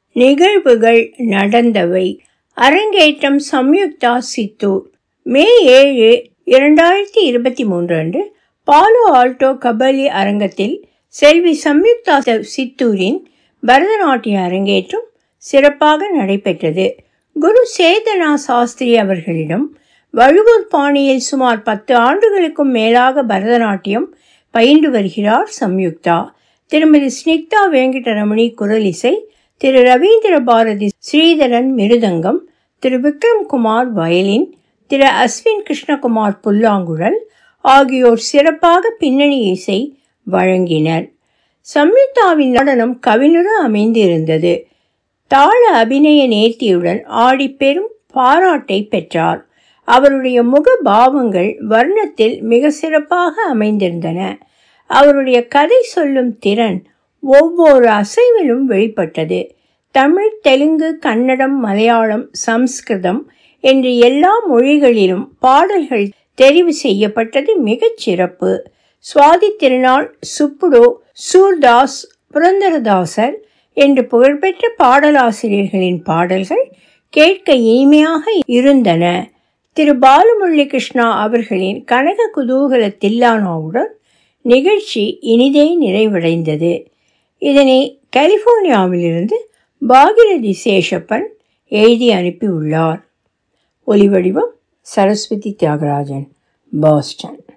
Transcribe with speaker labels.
Speaker 1: நிகழ்வுகள் நடந்தவை அரங்கேற்றம் சம்யுக்தா சித்தூர் மே ஏழு இரண்டாயிரத்தி இருபத்தி மூன்று அன்று பாலோ ஆல்டோ கபலி அரங்கத்தில் செல்வி சம்யுக்தா சித்தூரின் பரதநாட்டிய அரங்கேற்றம் சிறப்பாக நடைபெற்றது குரு சேதனா சாஸ்திரி அவர்களிடம் வழுவூர் பாணியில் சுமார் பத்து ஆண்டுகளுக்கும் மேலாக பரதநாட்டியம் பயின்று வருகிறார் சம்யுக்தா திருமதி ஸ்னிக்தா வெங்கடரமணி குரலிசை திரு ரவீந்திர பாரதி ஸ்ரீதரன் மிருதங்கம் திரு விக்ரம் குமார் வயலின் திரு அஸ்வின் கிருஷ்ணகுமார் புல்லாங்குழல் ஆகியோர் சிறப்பாக பின்னணி இசை வழங்கினர் சம்யுக்தாவின் நடனம் கவினுர அமைந்திருந்தது தாள அபிநய நேர்த்தியுடன் ஆடி பெரும் பாராட்டை பெற்றார் அவருடைய முக பாவங்கள் வர்ணத்தில் மிக சிறப்பாக அமைந்திருந்தன அவருடைய கதை சொல்லும் திறன் ஒவ்வொரு அசைவிலும் வெளிப்பட்டது தமிழ் தெலுங்கு கன்னடம் மலையாளம் சம்ஸ்கிருதம் என்று எல்லா மொழிகளிலும் பாடல்கள் தெரிவு செய்யப்பட்டது மிகச் சிறப்பு சுவாதி திருநாள் சுப்புடோ சூர்தாஸ் புரந்தரதாசர் என்று புகழ்பெற்ற பாடலாசிரியர்களின் பாடல்கள் கேட்க இனிமையாக இருந்தன திரு பாலுமுரளி கிருஷ்ணா அவர்களின் கனக குதூகல தில்லானாவுடன் நிகழ்ச்சி இனிதே நிறைவடைந்தது இதனை கலிபோர்னியாவிலிருந்து பாகிரதி சேஷப்பன் எழுதி அனுப்பியுள்ளார் ஒலிவடிவம் சரஸ்வதி தியாகராஜன் பாஸ்டன்